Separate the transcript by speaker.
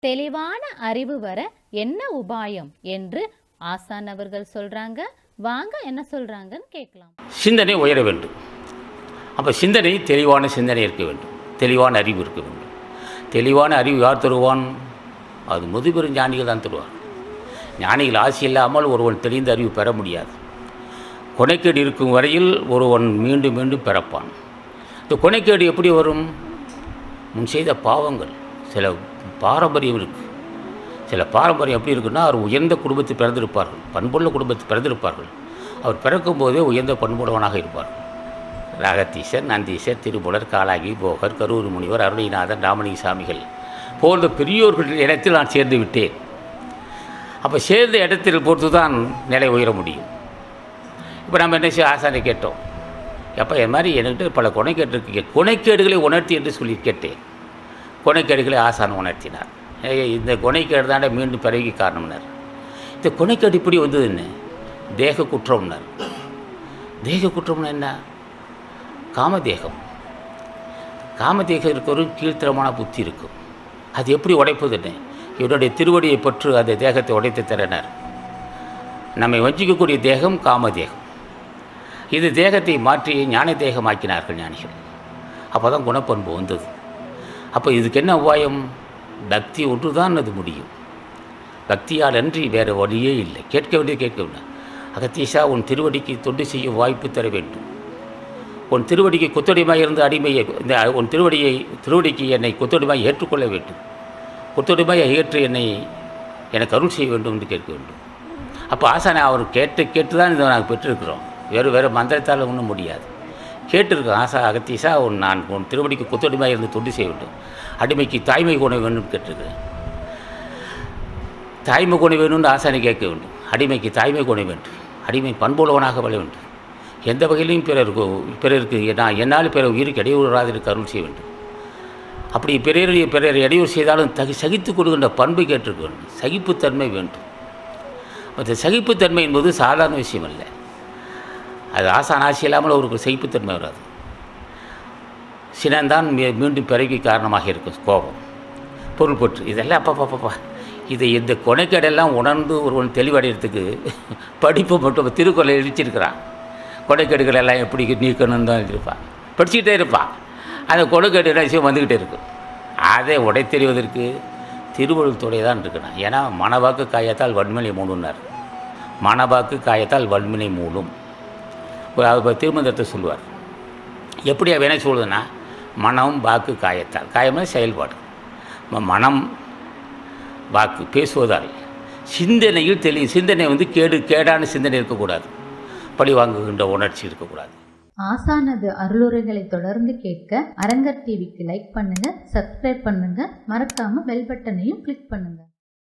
Speaker 1: தெளிவான அறிவு வர என்ன உபாயம் என்று ஆசான் அவர்கள் சொல்றாங்க வாங்க என்ன சொல்றாங்கன்னு கேட்கலாம்
Speaker 2: சிந்தனை உயர வேண்டும் அப்போ சிந்தனை தெளிவான சிந்தனை இருக்க வேண்டும் தெளிவான அறிவு இருக்க வேண்டும் தெளிவான அறிவு யார் தருவான் அது முதுபெரும் ஞானிகள் தான் தருவார் ஞானிகள் ஆசி இல்லாமல் ஒருவன் தெளிந்த அறிவு பெற முடியாது கொனைக்கேடு இருக்கும் வரையில் ஒருவன் மீண்டும் மீண்டும் பிறப்பான் இந்த கொனைக்கேடு எப்படி வரும் முன் செய்த பாவங்கள் சில பாரம்பரியம் இருக்குது சில பாரம்பரியம் எப்படி இருக்குன்னா அவர் உயர்ந்த குடும்பத்தில் பிறந்திருப்பார்கள் பண்புள்ள குடும்பத்தில் பிறந்திருப்பார்கள் அவர் பிறக்கும்போதே உயர்ந்த பண்புள்ளவனாக இருப்பார்கள் ராகத்தீசர் நந்தீசர் திருமுலர் காலாகி போகர் கரூர் முனிவர் அருணிநாதன் ராமலிங்க சாமிகள் போன்ற பெரியோர்கள் இடத்தில் நான் சேர்ந்து விட்டேன் அப்போ சேர்ந்த இடத்தில் பொறுத்து தான் நிலை உயர முடியும் இப்போ நம்ம என்ன செய்ய ஆசானை கேட்டோம் எப்போ என் மாதிரி என்கிட்ட பல கொனைக்கேடு இருக்கு கொனைக்கேடுகளை உணர்த்தி என்று சொல்லி கேட்டேன் கொனைக்கேடுகளை ஆசான் உணர்த்தினார் ஏய், இந்த கொனைக்கேடு தாண்ட மீண்டும் பிறகு காரணம்னார் இந்த கொனைக்கேடு இப்படி வந்தது என்ன தேக குற்றம்னார் தேக குற்றம்னா என்ன காமதேகம் காமதேகம் இருக்கிறவரும் கீழ்த்தரமான புத்தி இருக்கும் அது எப்படி உடைப்பது என்ன இவருடைய திருவடியை பற்று அந்த தேகத்தை உடைத்து தரனர் நம்மை வஞ்சிக்கக்கூடிய தேகம் காமதேகம் இது தேகத்தை மாற்றி ஞான தேகமாக்கினார்கள் ஞானிகள் அப்போ தான் குணப்பண்பு வந்தது அப்போ இதுக்கு என்ன உபாயம் பக்தி ஒன்று தான் அது முடியும் பக்தியால் அன்றி வேறு வழியே இல்லை கேட்க வேண்டியது கேட்க வேண்டும் அகத்தீஷா உன் திருவடிக்கு தொண்டு செய்யும் வாய்ப்பு தர வேண்டும் உன் திருவடிக்கு கொத்தடிமாய் இருந்து அடிமையை இந்த உன் திருவடியை திருவடிக்கு என்னை கொத்தடிமாய் ஏற்றுக்கொள்ள வேண்டும் கொத்தடிமாய் ஏற்று என்னை எனக்கு அருள் செய்ய வேண்டும் என்று கேட்க வேண்டும் அப்போ ஆசானை அவர் கேட்டு கேட்டு தான் இதை நாங்கள் பெற்றிருக்கிறோம் வேறு வேறு மந்திரத்தால் ஒன்றும் முடியாது கேட்டிருக்கோம் ஆசா அகத்தீசா உன் நான் உன் திருவடிக்கு கொத்தடிமாய் இருந்து தொண்டு செய்ய வேண்டும் அடிமைக்கு தாய்மை குணம் வேணும்னு கேட்டிருக்கிறேன் தாய்மை குணம் வேணும்னு ஆசானை கேட்க வேண்டும் அடிமைக்கு தாய்மை குணம் வேண்டும் அடிமை பண்புள்ளவனாக வாழ வேண்டும் எந்த வகையிலையும் பிறருக்கு பிறருக்கு நான் என்னால் பிற உயிருக்கு இடையூறாது இருக்க அருள் செய்ய வேண்டும் அப்படி பிறர் பிறர் இடையூறு செய்தாலும் தகி சகித்து கொடுக்கின்ற பண்பு கேட்டிருக்க வேண்டும் சகிப்புத்தன்மை வேண்டும் அந்த சகிப்புத்தன்மை என்பது சாதாரண விஷயம் அல்ல அது ஆசான் ஆசி இல்லாமல் அவருக்கு சகிப்புத்தன்மை வராது சினந்தான் மீ- மீண்டும் பிறகு காரணமாக இருக்கும் கோபம் பொருள் பற்று இதெல்லாம் அப்பா பாப்பா இதை இந்த கொனைக்கேடெல்லாம் உணர்ந்து ஒருவன் தெளிவடைகிறதுக்கு படிப்பு மட்டும் திருக்குறளை எழுச்சிருக்கிறான் கொனைக்கேடுகள் எல்லாம் எப்படி நீக்கணும்னு தான் இருப்பான் படிச்சுக்கிட்டே இருப்பான் அந்த கொனைக்கேடு என்ன விஷயம் வந்துக்கிட்டே இருக்கும் அதை உடை தெரிவதற்கு திருவள்ளுவர் துறை தான் இருக்கணும் ஏன்னா மனவாக்கு காயத்தால் வன்மனை மூணுன்னார் மனவாக்கு காயத்தால் வன்மனை மூணும் ஒரு அவர் திருமந்திரத்தை சொல்லுவார் எப்படி அவ என்ன சொல்லுதுன்னா மனம் வாக்கு காயத்தால் காயம்னா செயல்பாடு ம- மனம் வாக்கு பேசுவதால் சிந்தனையில் தெளிவு சிந்தனை வந்து கேடு கேடான சிந்தனை இருக்கக்கூடாது பழி வாங்குகின்ற உணர்ச்சி இருக்கக்கூடாது
Speaker 3: ஆசானது அருளுரைகளை தொடர்ந்து கேட்க அரங்கர் டிவிக்கு லைக் பண்ணுங்க சப்ஸ்கிரைப் பண்ணுங்க மறக்காம பெல் பட்டனையும் கிளிக் பண்ணுங்க